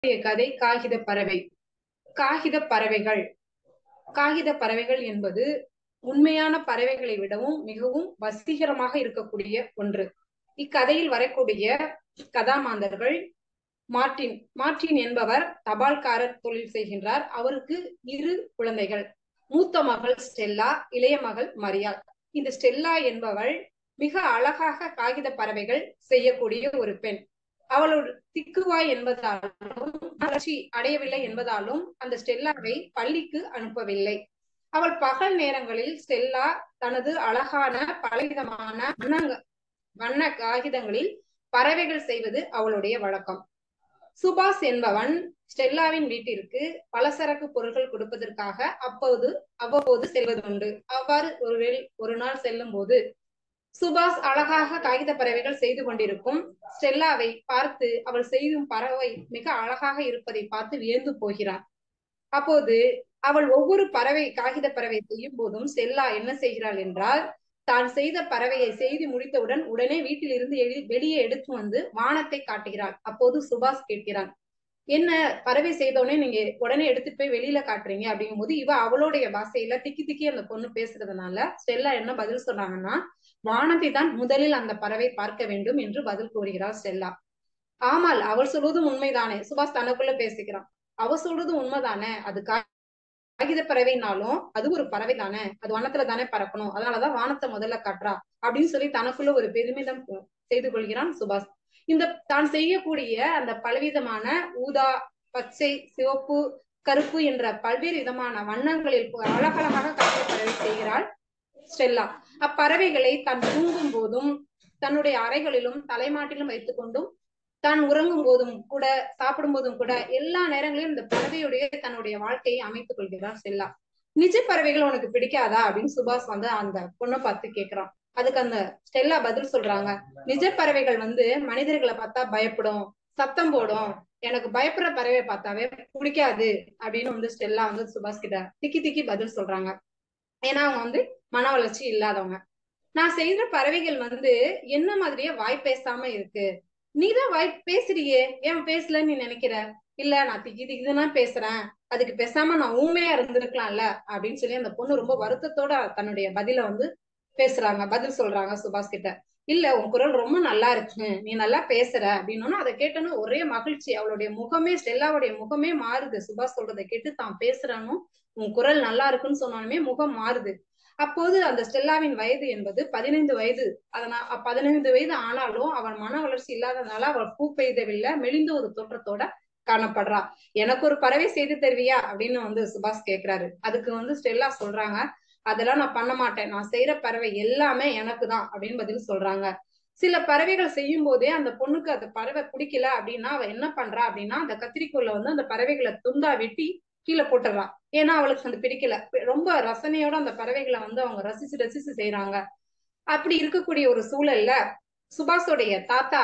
இன்றைய கதை காகித பறவை காகித பறவைகள் காகித பறவைகள் என்பது உண்மையான பறவைகளை விடவும் மிகவும் வசீகரமாக இருக்கக்கூடிய ஒன்று இக்கதையில் வரக்கூடிய கதாமாந்தர்கள் மார்டின் மார்டின் என்பவர் தபால்காரர் தொழில் செய்கின்றார் அவருக்கு இரு குழந்தைகள் மூத்த மகள் ஸ்டெல்லா இளைய மகள் மரியாள் இந்த ஸ்டெல்லா என்பவள் மிக அழகாக காகித பறவைகள் செய்யக்கூடிய ஒரு பெண் அவளோட திக்குவாய் என்பதாலும் வளர்ச்சி அடையவில்லை என்பதாலும் அந்த ஸ்டெல்லாவை பள்ளிக்கு அனுப்பவில்லை அவள் பகல் நேரங்களில் ஸ்டெல்லா தனது அழகான பலவிதமான வண்ணங்க வண்ண காகிதங்களில் பறவைகள் செய்வது அவளுடைய வழக்கம் சுபாஷ் என்பவன் ஸ்டெல்லாவின் வீட்டிற்கு பலசரக்கு பொருட்கள் கொடுப்பதற்காக அப்போது அவ்வப்போது செல்வதுண்டு அவ்வாறு ஒரு ஒரு நாள் செல்லும் போது சுபாஷ் அழகாக காகித பறவைகள் செய்து கொண்டிருக்கும் ஸ்டெல்லாவை பார்த்து அவள் செய்யும் பறவை மிக அழகாக இருப்பதை பார்த்து வியந்து போகிறார் அப்போது அவள் ஒவ்வொரு பறவை காகித பறவை செய்யும் போதும் ஸ்டெல்லா என்ன செய்கிறாள் என்றால் தான் செய்த பறவையை செய்து முடித்தவுடன் உடனே வீட்டில் இருந்து வெளியே எடுத்து வந்து வானத்தை காட்டுகிறாள் அப்போது சுபாஷ் கேட்கிறான் என்ன பறவை செய்தோடனே நீங்க உடனே எடுத்துட்டு போய் வெளியில காட்டுறீங்க அப்படிங்கும் போது இவ அவளுடைய பாஷையில திக்கி திக்கி அந்த பொண்ணு பேசுறதுனால ஸ்டெல்லா என்ன பதில் சொல்றாங்கன்னா வானத்தை தான் முதலில் அந்த பறவை பார்க்க வேண்டும் என்று பதில் கூறுகிறாள் ஸ்டெல்லா ஆமால் அவள் சொல்வதும் உண்மைதானே சுபாஷ் தனக்குள்ள பேசிக்கிறான் அவ சொல்றது உண்மைதானே அது காகித பறவைனாலும் அது ஒரு பறவை தானே அது வனத்துல தானே பறக்கணும் அதனாலதான் வானத்தை முதல்ல காட்டுறா அப்படின்னு சொல்லி தனக்குள்ள ஒரு பெருமிதம் செய்து கொள்கிறான் சுபாஷ் இந்த தான் செய்யக்கூடிய அந்த பலவிதமான ஊதா பச்சை சிவப்பு கருப்பு என்ற பல்வேறு விதமான வண்ணங்களில் அழகழகாக காகித பறவை செய்கிறாள் ஸ்டெல்லா அப்பறவைகளை தான் தூங்கும் போதும் தன்னுடைய அறைகளிலும் தலைமாட்டிலும் வைத்துக் கொண்டும் தான் உறங்கும் போதும் கூட சாப்பிடும் போதும் கூட எல்லா நேரங்களிலும் இந்த பறவையுடைய தன்னுடைய வாழ்க்கையை அமைத்துக் கொள்கிறார் ஸ்டெல்லா நிஜ பறவைகள் உனக்கு பிடிக்காதா அப்படின்னு சுபாஷ் வந்து அந்த பொண்ணை பார்த்து கேக்குறான் அதுக்கு அந்த ஸ்டெல்லா பதில் சொல்றாங்க நிஜ பறவைகள் வந்து மனிதர்களை பார்த்தா பயப்படும் சத்தம் போடும் எனக்கு பயப்படுற பறவை பார்த்தாவே பிடிக்காது அப்படின்னு வந்து ஸ்டெல்லா வந்து சுபாஷ் கிட்ட திக்கி திக்கி பதில் சொல்றாங்க ஏன்னா அவங்க வந்து மன வளர்ச்சி இல்லாதவங்க நான் செய்யற பறவைகள் வந்து என்ன மாதிரியே வாய் பேசாம இருக்கு நீதான் வாய் பேசுறியே ஏன் பேசலன்னு நீ நினைக்கிற இல்ல நான் திக்கி திக்கிதான் பேசுறேன் அதுக்கு பேசாம நான் ஊமையா இருந்திருக்கலாம்ல அப்படின்னு சொல்லி அந்த பொண்ணு ரொம்ப வருத்தத்தோட தன்னுடைய பதில வந்து பேசுறாங்க பதில் சொல்றாங்க சுபாஷ் கிட்ட இல்ல உன் குரல் ரொம்ப நல்லா இருக்கு நீ நல்லா பேசுற அப்படின்னு அதை கேட்டோன்னு ஒரே மகிழ்ச்சி அவளுடைய முகமே ஸ்டெல்லாவுடைய முகமே மாறுது சுபாஷ் சொல்றதை கேட்டு தான் பேசுறானோ உன் குரல் நல்லா இருக்குன்னு சொன்னாலுமே முகம் மாறுது அப்போது அந்த ஸ்டெல்லாவின் வயது என்பது பதினைந்து வயது அதனால் பதினைந்து வயது ஆனாலும் அவன் மன வளர்ச்சி இல்லாததுனால அவள் பூ பெய்தவில்லை மெலிந்த ஒரு தோற்றத்தோட காணப்படுறா எனக்கு ஒரு பறவை செய்து தருவியா அப்படின்னு வந்து சுபாஷ் கேக்குறாரு அதுக்கு வந்து ஸ்டெல்லா சொல்றாங்க அதெல்லாம் நான் பண்ண மாட்டேன் நான் செய்யற பறவை எல்லாமே எனக்கு தான் அப்படின்னு பதில் சொல்றாங்க சில பறவைகள் செய்யும் போதே அந்த பொண்ணுக்கு அந்த பறவை பிடிக்கல அப்படின்னா அவ என்ன பண்றா அப்படின்னா அந்த கத்திரிக்கோல்ல வந்து அந்த பறவைகளை துண்டா வெட்டி கீழே போட்டுறான் ஏன்னா அவளுக்கு அந்த பிடிக்கல ரொம்ப ரசனையோட அந்த பறவைகளை வந்து அவங்க ரசிச்சு ரசிச்சு செய்யறாங்க அப்படி இருக்கக்கூடிய ஒரு சூழல்ல சுபாஷோடைய தாத்தா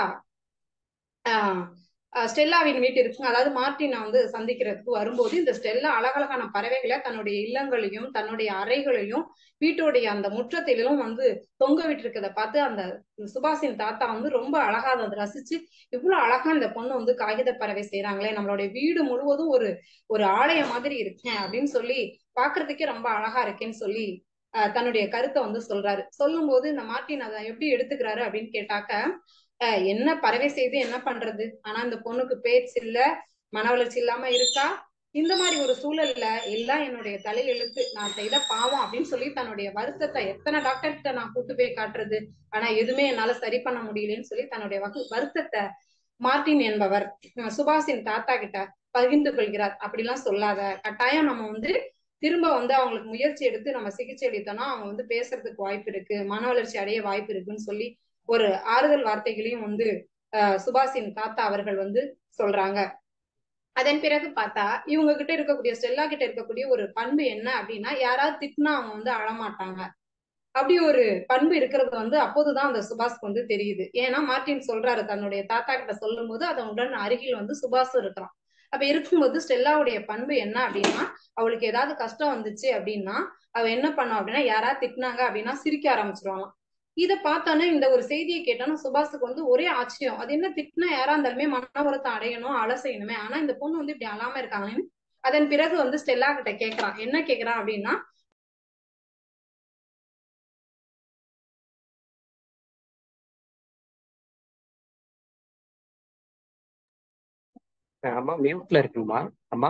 ஆஹ் ஸ்டெல்லாவின் வீட்டிற்கு அதாவது மார்டினை வந்து சந்திக்கிறதுக்கு வரும்போது இந்த ஸ்டெல்லா அழகழகான பறவைகளை தன்னுடைய இல்லங்களையும் தன்னுடைய அறைகளையும் வீட்டுடைய அந்த முற்றத்திலும் வந்து தொங்க விட்டுருக்கத பார்த்து அந்த சுபாஷின் தாத்தா வந்து ரொம்ப அழகா அதை ரசிச்சு இவ்வளவு அழகா இந்த பொண்ணு வந்து காகித பறவை செய்யறாங்களே நம்மளுடைய வீடு முழுவதும் ஒரு ஒரு ஆலயம் மாதிரி இருக்கேன் அப்படின்னு சொல்லி பாக்குறதுக்கே ரொம்ப அழகா இருக்கேன்னு சொல்லி அஹ் தன்னுடைய கருத்தை வந்து சொல்றாரு சொல்லும் போது இந்த மார்டின் அதை எப்படி எடுத்துக்கிறாரு அப்படின்னு கேட்டாக்க என்ன பறவை செய்து என்ன பண்றது ஆனா இந்த பொண்ணுக்கு பேச்சு இல்ல மன வளர்ச்சி இல்லாம இருக்கா இந்த மாதிரி ஒரு சூழல்ல எல்லாம் என்னுடைய தலை எழுத்து நான் செய்த பாவம் அப்படின்னு சொல்லி தன்னுடைய வருத்தத்தை எத்தனை டாக்டர் கிட்ட நான் கூட்டு போய் காட்டுறது ஆனா எதுவுமே என்னால சரி பண்ண முடியலன்னு சொல்லி தன்னுடைய வகு வருத்தத்தை மார்டின் என்பவர் சுபாஷின் தாத்தா கிட்ட பகிர்ந்து கொள்கிறார் அப்படிலாம் சொல்லாத கட்டாயம் நம்ம வந்து திரும்ப வந்து அவங்களுக்கு முயற்சி எடுத்து நம்ம சிகிச்சை அளித்தோம்னா அவங்க வந்து பேசுறதுக்கு வாய்ப்பு இருக்கு மன வளர்ச்சி அடைய வாய்ப்பு இருக்குன்னு சொல்லி ஒரு ஆறுதல் வார்த்தைகளையும் வந்து அஹ் சுபாஷின் தாத்தா அவர்கள் வந்து சொல்றாங்க அதன் பிறகு பார்த்தா இவங்க கிட்ட இருக்கக்கூடிய ஸ்டெல்லா கிட்ட இருக்கக்கூடிய ஒரு பண்பு என்ன அப்படின்னா யாராவது திட்டினா அவங்க வந்து அழமாட்டாங்க அப்படி ஒரு பண்பு இருக்கிறது வந்து அப்போதுதான் அந்த சுபாஷ்க்கு வந்து தெரியுது ஏன்னா மார்டின் சொல்றாரு தன்னுடைய தாத்தா கிட்ட சொல்லும் போது அதன் உடன் அருகில் வந்து சுபாஷும் இருக்கிறான் அப்ப இருக்கும்போது ஸ்டெல்லாவுடைய பண்பு என்ன அப்படின்னா அவளுக்கு ஏதாவது கஷ்டம் வந்துச்சு அப்படின்னா அவ என்ன பண்ணுவா அப்படின்னா யாராவது திட்டினாங்க அப்படின்னா சிரிக்க ஆரம்பிச்சிருவாங்களாம் இத பார்த்தானே இந்த ஒரு செய்தியை கேட்டானா சுபாஷுக்கு வந்து ஒரே ஆச்சரியம் அது என்ன திட்டினா யாரா இருந்தாலுமே மன வருத்தம் அடையணும் அலை செய்யணுமே ஆனா இந்த பொண்ணு வந்து இப்படி அழாம இருக்காங்கன்னு அதன் பிறகு வந்து ஸ்டெல்லா கிட்ட கேக்குறான் என்ன கேக்குறான் அப்படின்னா அம்மா மியூட்ல இருக்குங்கம்மா அம்மா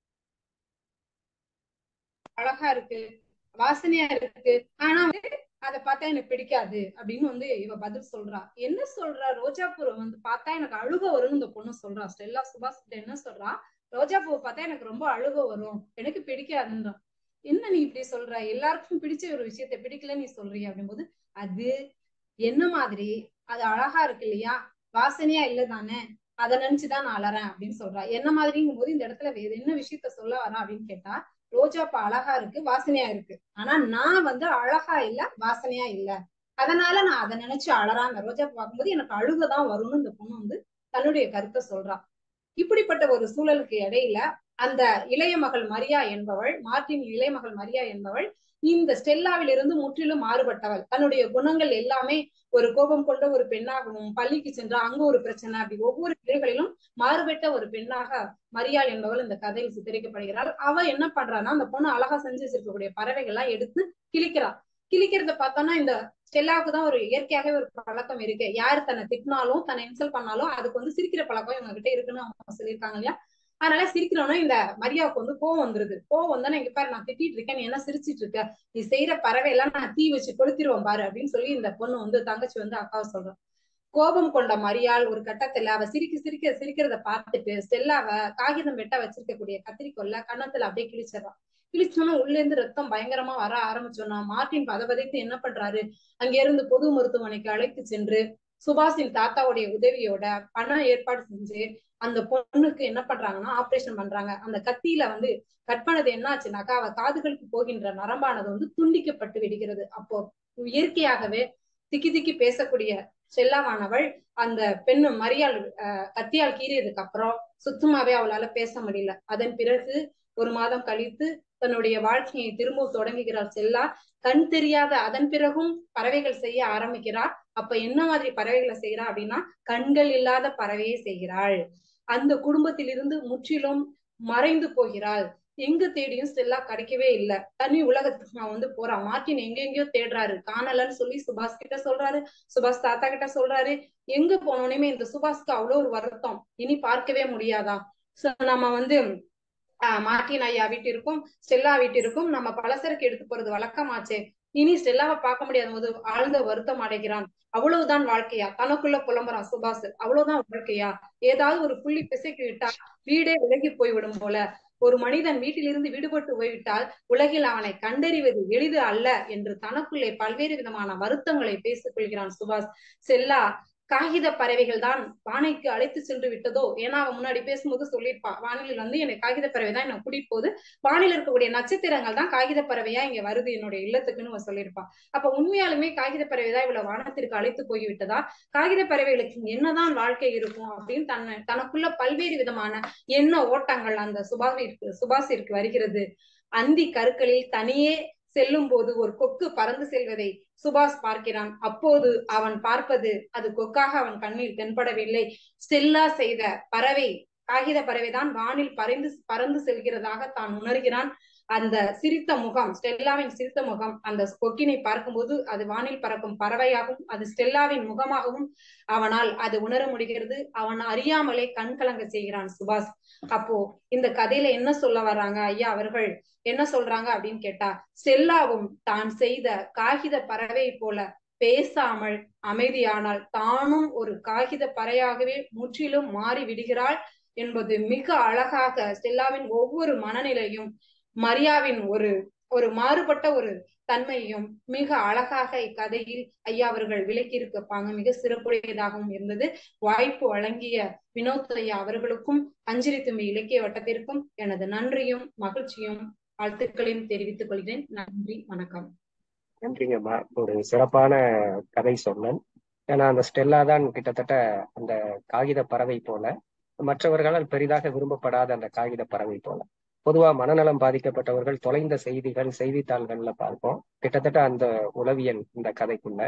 அழகா இருக்கு வாசனையா இருக்கு ஆனா வந்து அதை பார்த்தா எனக்கு பிடிக்காது அப்படின்னு வந்து இவ பதில் சொல்றா என்ன சொல்றா ரோஜா பூவை வந்து பார்த்தா எனக்கு அழுக வரும்னு இந்த பொண்ணு சொல்றா ஸ்டெல்லா சுபாஷ் கிட்ட என்ன சொல்றா ரோஜா பூவை பார்த்தா எனக்கு ரொம்ப அழுக வரும் எனக்கு பிடிக்காதுன்றா என்ன நீ இப்படி சொல்ற எல்லாருக்கும் பிடிச்ச ஒரு விஷயத்த பிடிக்கல நீ சொல்றிய அப்படிங்கும்போது அது என்ன மாதிரி அது அழகா இருக்கு இல்லையா வாசனையா இல்ல தானே அதை நினைச்சுதான் நான் அலறேன் அப்படின்னு சொல்றா என்ன மாதிரிங்கும் போது இந்த இடத்துல வேற என்ன விஷயத்த சொல்ல வரா அப்படின்னு கேட்டா ரோஜாப்பா அழகா இருக்கு வாசனையா இருக்கு ஆனா நான் வந்து அழகா இல்ல வாசனையா இல்ல அதனால நான் அதை நினைச்சு அழறாங்க ரோஜா பார்க்கும்போது எனக்கு அழுகதான் வரும்னு இந்த பொண்ணு வந்து தன்னுடைய கருத்தை சொல்றா இப்படிப்பட்ட ஒரு சூழலுக்கு இடையில அந்த இளைய மகள் மரியா என்பவள் மார்டின் இளைய மகள் மரியா என்பவள் இந்த ஸ்டெல்லாவில் இருந்து முற்றிலும் மாறுபட்டவள் தன்னுடைய குணங்கள் எல்லாமே ஒரு கோபம் கொண்ட ஒரு பெண்ணாகவும் பள்ளிக்கு சென்றா அங்க ஒரு பிரச்சனை அப்படி ஒவ்வொரு இடங்களிலும் மாறுபட்ட ஒரு பெண்ணாக மரியாள் என்பவள் இந்த கதையில் சித்தரிக்கப்படுகிறாள் அவ என்ன பண்றான்னா அந்த பொண்ணு அழகா செஞ்சு வச்சிருக்கக்கூடிய பறவைகள் எல்லாம் எடுத்து கிழிக்கிறா கிழிக்கிறத பார்த்தோம்னா இந்த ஸ்டெல்லாவுக்கு தான் ஒரு இயற்கையாகவே ஒரு பழக்கம் இருக்கு யாரு தன்னை திட்டினாலும் தன்னை இன்சல்ட் பண்ணாலும் அதுக்கு வந்து சிரிக்கிற பழக்கம் இவங்க கிட்ட இருக்குன்னு அவங்க சொல்லியிருக்காங்க இல்லையா அதனால சிரிக்கிறோம்னா இந்த மரியாவுக்கு வந்து கோவம் வந்துருது கோவம் வந்தா இங்க பாரு நான் திட்டிட்டு இருக்கேன் நீ என்ன சிரிச்சிட்டு இருக்க நீ செய்யற பறவை எல்லாம் நான் தீ வச்சு கொளுத்திருவோம் பாரு அப்படின்னு சொல்லி இந்த பொண்ணு வந்து தங்கச்சி வந்து அக்காவை சொல்றான் கோபம் கொண்ட மரியாள் ஒரு கட்டத்துல அவ சிரிக்க சிரிக்க சிரிக்கிறத பார்த்துட்டு ஸ்டெல்லாவ காகிதம் வெட்ட வச்சிருக்கக்கூடிய கத்திரிக்கொல்ல கன்னத்துல அப்படியே கிழிச்சிடறான் கிழிச்சோன்னா உள்ள இருந்து ரத்தம் பயங்கரமா வர ஆரம்பிச்சோன்னா மார்டின் பதபதைத்து என்ன பண்றாரு அங்க இருந்து பொது மருத்துவமனைக்கு அழைத்து சென்று சுபாஷின் தாத்தாவுடைய உதவியோட பணம் ஏற்பாடு செஞ்சு அந்த பொண்ணுக்கு என்ன பண்றாங்கன்னா ஆபரேஷன் பண்றாங்க அந்த கத்தியில வந்து கட் பண்ணது என்ன ஆச்சுனாக்கா அவ காதுகளுக்கு போகின்ற நரம்பானது வந்து துண்டிக்கப்பட்டு விடுகிறது அப்போ இயற்கையாகவே திக்கி திக்கி பேசக்கூடிய செல்லமானவள் அந்த பெண்ணு மரியாள் கத்தியால் கீறியதுக்கு அப்புறம் சுத்தமாவே அவளால பேச முடியல அதன் பிறகு ஒரு மாதம் கழித்து தன்னுடைய வாழ்க்கையை திரும்ப தொடங்குகிறார் செல்லா கண் தெரியாத அதன் பிறகும் பறவைகள் செய்ய ஆரம்பிக்கிறார் அப்ப என்ன மாதிரி பறவைகளை செய்யறா அப்படின்னா கண்கள் இல்லாத பறவையை செய்கிறாள் அந்த குடும்பத்திலிருந்து முற்றிலும் மறைந்து போகிறாள் எங்க தேடியும் ஸ்டெல்லா கிடைக்கவே இல்ல தனி உலகத்துக்கு நான் வந்து போறான் மார்டின் எங்கெங்கயோ தேடுறாரு காணலன்னு சொல்லி சுபாஷ் கிட்ட சொல்றாரு சுபாஷ் தாத்தா கிட்ட சொல்றாரு எங்க போனோனையுமே இந்த சுபாஷ்க்கு அவ்வளவு ஒரு வருத்தம் இனி பார்க்கவே முடியாதா சோ நம்ம வந்து ஆஹ் மார்டின் ஐயா வீட்டிற்கும் ஸ்டெல்லா வீட்டிற்கும் நம்ம பலசரக்கு எடுத்து போறது வழக்கமாச்சே இனி ஸ்டெல்லாவை பார்க்க முடியாத போது ஆழ்ந்த வருத்தம் அடைகிறான் அவ்வளவுதான் வாழ்க்கையா தனக்குள்ள புலம்புறான் சுபாஷ் அவ்வளவுதான் வாழ்க்கையா ஏதாவது ஒரு புள்ளி பிசைக்கு விட்டா வீடே விலகி போய்விடும் போல ஒரு மனிதன் வீட்டிலிருந்து விடுபட்டு போய்விட்டால் உலகில் அவனை கண்டறிவது எளிது அல்ல என்று தனக்குள்ளே பல்வேறு விதமான வருத்தங்களை பேசிக் கொள்கிறான் சுபாஷ் செல்லா காகித பறவைகள் தான் வானைக்கு அழைத்து சென்று விட்டதோ ஏன்னா அவன் முன்னாடி பேசும்போது சொல்லியிருப்பான் வானிலில் வந்து எனக்கு காகித பறவை தான் என்ன கூட்டிட்டு போகுது வானில் இருக்கக்கூடிய நட்சத்திரங்கள் தான் காகித பறவையா இங்க வருது என்னுடைய இல்லத்துக்குன்னு அவன் சொல்லியிருப்பான் அப்ப உண்மையாலுமே காகித பறவை தான் இவ்வளவு வானத்திற்கு அழைத்து போய்விட்டதா காகித பறவைகளுக்கு என்னதான் வாழ்க்கை இருக்கும் அப்படின்னு தன்னை தனக்குள்ள பல்வேறு விதமான எண்ண ஓட்டங்கள் அந்த சுபாவிற்கு சுபாஷிற்கு வருகிறது அந்தி கருக்களில் தனியே செல்லும் போது ஒரு கொக்கு பறந்து செல்வதை சுபாஷ் பார்க்கிறான் அப்போது அவன் பார்ப்பது அது கொக்காக அவன் கண்ணில் தென்படவில்லை ஸ்டெல்லா செய்த பறவை காகித பறவைதான் வானில் பறந்து பறந்து செல்கிறதாக தான் உணர்கிறான் அந்த சிரித்த முகம் ஸ்டெல்லாவின் சிரித்த முகம் அந்த கொக்கினை பார்க்கும்போது அது வானில் பறக்கும் பறவையாகவும் அது ஸ்டெல்லாவின் முகமாகவும் அவனால் அது உணர முடிகிறது அவன் அறியாமலே கண் கலங்க செய்கிறான் சுபாஷ் அப்போ இந்த கதையில என்ன சொல்ல வர்றாங்க ஐயா அவர்கள் என்ன சொல்றாங்க அப்படின்னு கேட்டா ஸ்டெல்லாவும் தான் செய்த காகித பறவை போல பேசாமல் அமைதியானால் தானும் ஒரு காகித பறையாகவே முற்றிலும் மாறி விடுகிறாள் என்பது மிக அழகாக ஸ்டெல்லாவின் ஒவ்வொரு மனநிலையும் மரியாவின் ஒரு ஒரு மாறுபட்ட ஒரு தன்மையும் மிக அழகாக இக்கதையில் ஐயா அவர்கள் விளக்கி இருப்பாங்க மிக சிறப்புடையதாகவும் இருந்தது வாய்ப்பு வழங்கிய வினோத் ஐயா அவர்களுக்கும் அஞ்சலி தும்பி இலக்கிய வட்டத்திற்கும் எனது நன்றியும் மகிழ்ச்சியும் வாழ்த்துக்களையும் தெரிவித்துக் கொள்கிறேன் நன்றி வணக்கம் நன்றிங்கம்மா ஒரு சிறப்பான கதை சொன்னேன் ஏன்னா அந்த ஸ்டெல்லா தான் கிட்டத்தட்ட அந்த காகித பறவை போல மற்றவர்களால் பெரிதாக விரும்பப்படாத அந்த காகித பறவை போல பொதுவா மனநலம் பாதிக்கப்பட்டவர்கள் தொலைந்த செய்திகள் செய்தித்தாள்கள்ல பார்ப்போம் கிட்டத்தட்ட அந்த உளவியல் இந்த கதைக்குள்ள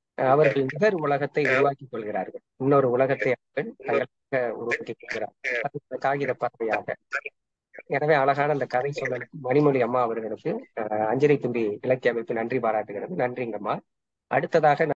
அவர்கள் நிகர் உலகத்தை உருவாக்கிக் கொள்கிறார்கள் இன்னொரு உலகத்தை அவர்கள் தங்களுக்காக உருவாக்கி கொள்கிறார்கள் அது இந்த காகித பறவையாக எனவே அழகான அந்த கதை சொல்ல மணிமொழி அம்மா அவர்களுக்கு அஞ்சலி தும்பி இலக்கிய அமைப்பு நன்றி பாராட்டுகிறது நன்றிங்கம்மா அடுத்ததாக